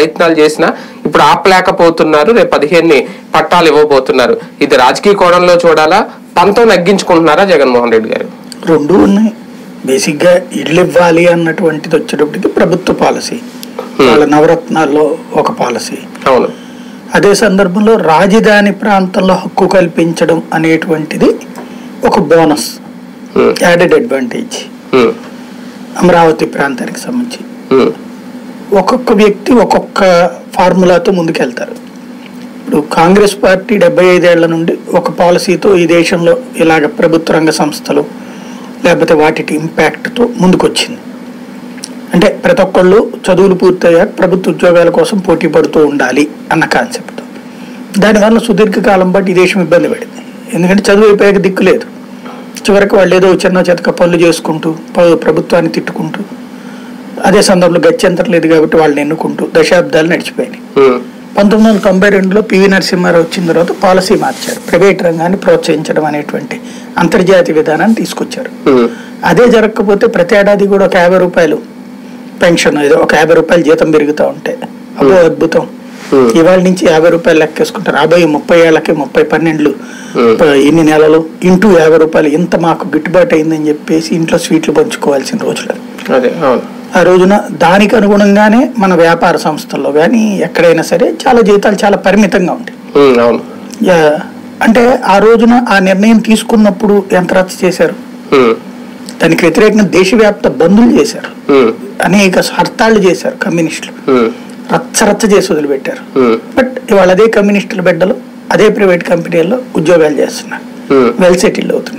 ప్రయత్నాలు చేసినా ఇప్పుడు ఆపలేకపోతున్నారు రేపు పదిహేను పట్టాలు ఇవ్వబోతున్నారు ఇది రాజకీయ కోణంలో చూడాలా పంతం నగ్గించుకుంటున్నారా జగన్మోహన్ రెడ్డి గారు రెండు ఉన్నాయి బేసిక్గా ఇళ్ళు ఇవ్వాలి అన్నటువంటిది వచ్చేటప్పటికి ప్రభుత్వ పాలసీ వాళ్ళ నవరత్నాల్లో ఒక పాలసీ అవును అదే సందర్భంలో రాజధాని ప్రాంతంలో హక్కు కల్పించడం అనేటువంటిది ఒక bonus um, added advantage um, Amaravati ప్రాంతానికి సంబంధించి ఉమ్, ఒక్కొక్క వ్యక్తి ఒక్కొక్క ఫార్ములాతో ముందుకెళ్తారు ఇప్పుడు కాంగ్రెస్ పార్టీ డెబ్బై ఐదేళ్ల నుండి ఒక పాలసీతో ఈ దేశంలో ఇలాగ ప్రభుత్వ రంగ సంస్థలు లేకపోతే వాటి ఇంపాక్ట్తో ముందుకొచ్చింది అంటే ప్రతి ఒక్కళ్ళు చదువులు పూర్తయ్యాక ప్రభుత్వ ఉద్యోగాల కోసం పోటీ పడుతూ ఉండాలి అన్న కాన్సెప్ట్ దానివల్ల సుదీర్ఘకాలం పాటు ఈ దేశం ఇబ్బంది పడింది ఎందుకంటే చదువు అయిపోయాక దిక్కు లేదు చివరికి వాళ్ళు ఏదో చిన్న చితక పనులు చేసుకుంటూ ప- ప్రభుత్వాన్ని తిట్టుకుంటూ అదే సందర్భంలో గత్యంతరం లేదు కాబట్టి వాళ్ళని ఎన్నుకుంటూ దశాబ్దాలు నడిచిపోయినాయి ఉమ్, పంతొమ్మిది వందల తొంభై రెండులో పివి నరసింహారావు వచ్చిన తర్వాత పాలసీ మార్చారు ప్రైవేట్ రంగాన్ని ప్రోత్సహించడం అనేటువంటి అంతర్జాతీయ విధానాన్ని తీసుకొచ్చారు ఉమ్, అదే జరగకపోతే ప్రతి ఏడాది కూడా ఒక యాభై రూపాయలు పెన్షన్ ఏదో ఒక యాభై రూపాయలు జీతం పెరుగుతూ ఉంటే అదో అద్భుతం Hmm. ఇవాళ నుంచి యాభై రూపాయలు లెక్కేసుకుంటారు రాబోయే ముప్పై ఏళ్ళకి ముప్పై పన్నెండులు Hmm. ప- ఇన్ని నెలలు ఇంటూ యాభై రూపాయలు ఇంత మాకు గిట్టుబాటు అయిందని చెప్పేసి ఇంట్లో స్వీట్లు పంచుకోవాల్సిన రోజులు అదే అవును ఆ రోజున దానికి అనుగుణంగానే మన వ్యాపార సంస్థల్లో కానీ ఎక్కడైనా సరే చాలా జీతాలు చాలా పరిమితంగా ఉంటాయి ఉమ్, అవును యా- అంటే ఆ రోజున ఆ నిర్ణయం తీసుకున్నప్పుడు ఎంత రచ్చ చేశారు ఉమ్, దానికి వ్యతిరేకంగా దేశవ్యాప్త బంధులు చేశారు ఉమ్, అనేక హర్తాళ్లు చేశారు కమ్యూనిస్టులు ఉమ్, రచ్చ రచ్చ చేసి వదిలిపెట్టారు ఉమ్, బట్ ఇవాళ అదే కమ్యూనిస్టుల బిడ్డలు అదే ప్రైవేట్ కంపెనీల్లో ఉద్యోగాలు చేస్తున్నారు ఉమ్, వెల్ సెటిల్డ్ అవుతున్నారు